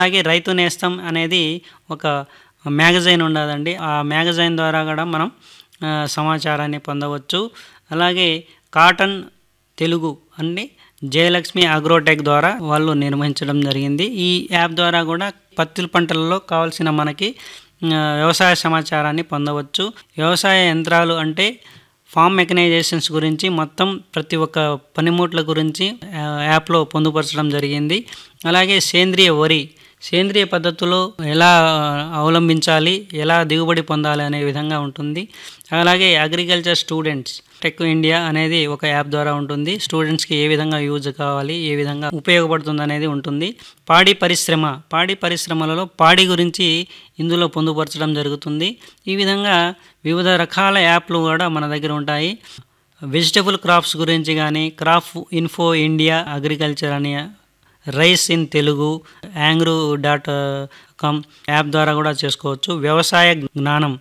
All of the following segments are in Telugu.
అలాగే రైతు నేస్తం అనేది ఒక మ్యాగజైన్ ఉండదండి ఆ మ్యాగజైన్ ద్వారా కూడా మనం ఆ, సమాచారాన్ని పొందవచ్చు అలాగే కాటన్ తెలుగు అన్ని జయలక్ష్మి అగ్రోటెక్ ద్వారా వాళ్ళు నిర్వహించడం జరిగింది ఈ యాప్ ద్వారా కూడా పత్తి పంటలలో కావాల్సిన మనకి ఆ, వ్యవసాయ సమాచారాన్ని పొందవచ్చు వ్యవసాయ యంత్రాలు అంటే ఫామ్ మెకనైజేషన్స్ గురించి మొత్తం ప్రతి ఒక్క పనిముట్ల గురించి ఆ, యాప్లో పొందుపరచడం జరిగింది అలాగే సేంద్రియ వరి సేంద్రియ పద్ధతిలో ఎలా అవలంబించాలి ఎలా దిగుబడి పొందాలి అనే విధంగా ఉంటుంది అలాగే అగ్రికల్చర్ స్టూడెంట్స్ టెక్ ఇండియా అనేది ఒక యాప్ ద్వారా ఉంటుంది స్టూడెంట్స్కి ఏ విధంగా యూజ్ కావాలి ఏ విధంగా ఉపయోగపడుతుంది అనేది ఉంటుంది పాడి పరిశ్రమ పాడి పరిశ్రమలలో పాడి గురించి ఇందులో పొందుపరచడం జరుగుతుంది ఈ విధంగా వివిధ రకాల యాప్లు కూడా మన దగ్గర ఉంటాయి వెజిటబుల్ క్రాప్స్ గురించి కానీ క్రాప్ ఇన్ఫో ఇండియా అగ్రికల్చర్ అని rice in Telugu ANGRAU dot com app ద్వారా కూడా చేసుకోవచ్చు వ్యవసాయ జ్ఞానం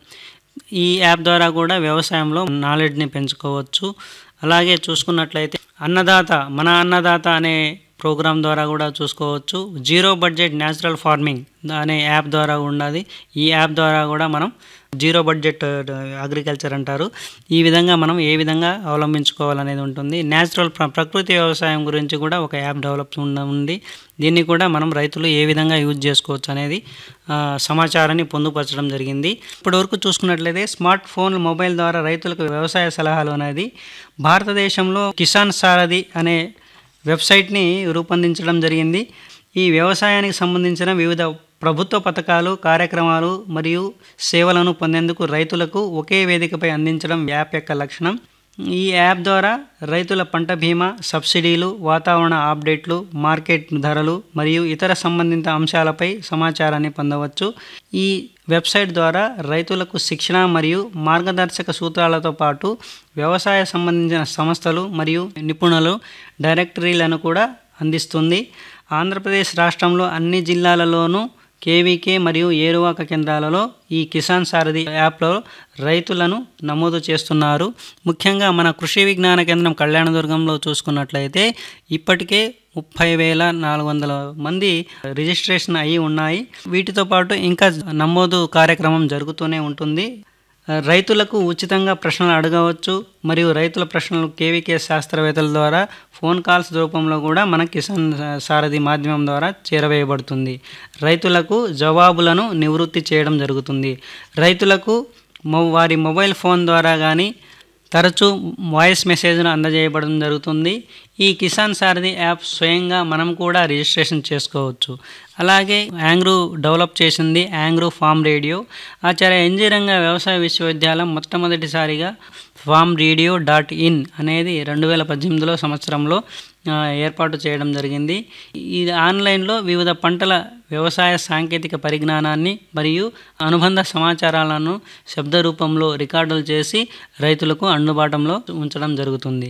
ఈ యాప్ ద్వారా కూడా వ్యవసాయంలో నాలెడ్జ్ని పెంచుకోవచ్చు అలాగే చూసుకున్నట్లయితే అన్నదాత మన అన్నదాత అనే ప్రోగ్రాం ద్వారా కూడా చూసుకోవచ్చు జీరో బడ్జెట్ న్యాచురల్ ఫార్మింగ్ అనే యాప్ ద్వారా ఉన్నది ఈ యాప్ ద్వారా కూడా మనం జీరో బడ్జెట్ అగ్రికల్చర్ అంటారు ఈ విధంగా మనం ఏ విధంగా అవలంబించుకోవాలనేది ఉంటుంది న్యాచురల్ ప్ర- ప్రకృతి వ్యవసాయం గురించి కూడా ఒక యాప్ డెవలప్ ఉన్న- ఉంది దీన్ని కూడా మనం రైతులు ఏ విధంగా యూజ్ చేసుకోవచ్చు అనేది ఆ, సమాచారాన్ని పొందుపరచడం జరిగింది ఇప్పటివరకు చూసుకున్నట్లయితే స్మార్ట్ ఫోన్ మొబైల్ ద్వారా రైతులకు వ్యవసాయ సలహాలు అనేది భారతదేశంలో కిసాన్ సారథి అనే వెబ్సైట్ని రూపొందించడం జరిగింది ఈ వ్యవసాయానికి సంబంధించిన వివిధ ప్రభుత్వ పథకాలు కార్యక్రమాలు మరియు సేవలను పొందేందుకు రైతులకు ఒకే వేదికపై అందించడం యాప్ యొక్క లక్షణం ఈ యాప్ ద్వారా రైతుల పంట బీమా సబ్సిడీలు వాతావరణ అప్డేట్లు మార్కెట్ ధరలు మరియు ఇతర సంబంధిత అంశాలపై సమాచారాన్ని పొందవచ్చు ఈ వెబ్సైట్ ద్వారా రైతులకు శిక్షణ మరియు మార్గదర్శక సూత్రాలతో పాటు వ్యవసాయ సంబంధించిన సంస్థలు మరియు నిపుణులు డైరెక్టరీలను కూడా అందిస్తుంది ఆంధ్రప్రదేశ్ రాష్ట్రంలో అన్ని జిల్లాలలోనూ కేవీకే మరియు ఏరువాక కేంద్రాలలో ఈ కిసాన్ సారథి యాప్లో రైతులను నమోదు చేస్తున్నారు ముఖ్యంగా మన కృషి విజ్ఞాన కేంద్రం కళ్యాణదుర్గంలో చూసుకున్నట్లయితే ఇప్పటికే ముప్పై వేల నాలుగు వందల మంది రిజిస్ట్రేషన్ అయ్యి ఉన్నాయి వీటితో పాటు ఇంకా నమోదు కార్యక్రమం జరుగుతూనే ఉంటుంది రైతులకు ఉచితంగా ప్రశ్నలు అడగవచ్చు మరియు రైతుల ప్రశ్నలు కేవీకే శాస్త్రవేత్తల ద్వారా ఫోన్ కాల్స్ రూపంలో కూడా మన కిసాన్ సారథి మాధ్యమం ద్వారా చేరవేయబడుతుంది రైతులకు జవాబులను నివృత్తి చేయడం జరుగుతుంది రైతులకు మొ వారి మొబైల్ ఫోన్ ద్వారా కానీ తరచూ వాయిస్ మెసేజ్ను అందజేయబడడం జరుగుతుంది ఈ కిసాన్ సారథి యాప్ స్వయంగా మనం కూడా రిజిస్ట్రేషన్ చేసుకోవచ్చు అలాగే యాంగ్రూ డెవలప్ చేసింది ANGRAU farm radio Acharya NG Ranga వ్యవసాయ విశ్వవిద్యాలయం మొట్టమొదటిసారిగా ఫామ్ రేడియో డాట్ ఇన్ అనేది రెండు వేల పద్దెనిమిదిలో సంవత్సరంలో ఆ, ఏర్పాటు చేయడం జరిగింది ఇది ఆన్లైన్లో వివిధ పంటల వ్యవసాయ సాంకేతిక పరిజ్ఞానాన్ని మరియు అనుబంధ సమాచారాలను శబ్ద రూపంలో రికార్డులు చేసి రైతులకు అందుబాటులో ఉంచడం జరుగుతుంది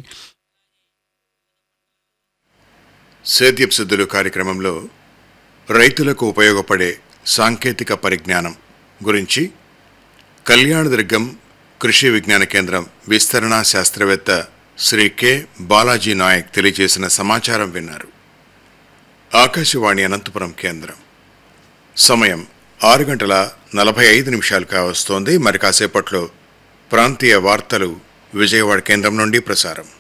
సేద్యపు సిద్ధులు కార్యక్రమంలో రైతులకు ఉపయోగపడే సాంకేతిక పరిజ్ఞానం గురించి కళ్యాణదుర్గం కృషి విజ్ఞాన కేంద్రం విస్తరణ శాస్త్రవేత్త శ్రీ కె బాలాజీ నాయక్ తెలియజేసిన సమాచారం విన్నారు ఆకాశవాణి అనంతపురం కేంద్రం సమయం ఆరు గంటల నలభై ఐదు నిమిషాలు కావస్తోంది మరి కాసేపట్లో ప్రాంతీయ వార్తలు విజయవాడ కేంద్రం నుండి ప్రసారం